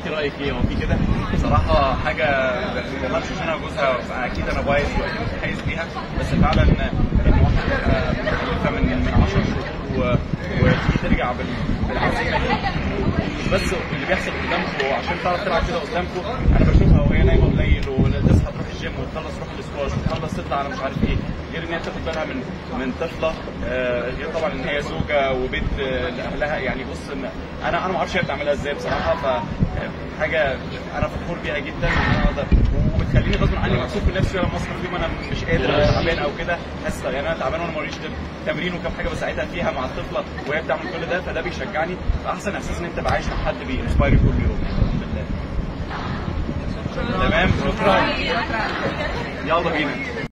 رايك ايه هو في كده بصراحه حاجه ما تشوفش انا جوزها اكيد انا بايظ واكيد متحيز ليها بس فعلا ان واحده تبقى مختلفه من من 10 شهور و- وتيجي ترجع بال- بالعزيمه دي بس اللي بيحصل قدامكم عشان تعرف تلعب كده قدامكم انا بشوفها وهي نايمه قليل وتصحى تروح الجيم وتخلص تروح الاسكواش وتخلص تطلع على مش عارف ايه غير ان هي تاخد بالها من من طفله آه، غير طبعا ان هي زوجه وبيت آه، لاهلها يعني بص إن انا انا ما اعرفش هي بتعملها ازاي بصراحه ف آه، حاجه انا فخور بيها جدا ان انا اقدر وبتخليني غصب عني مكسوف من نفسي لما اصرف يوم انا مش قادر انا تعبان او كده حاسس يعني انا تعبان وانا موريش غير تمرين وكام حاجه بساعدها فيها مع الطفله وهي بتعمل كل ده فده بيشجعني فاحسن احساس ان انت تبقى عايش مع حد بينسباير كل يوم الحمد لله تمام شكرا يلا بينا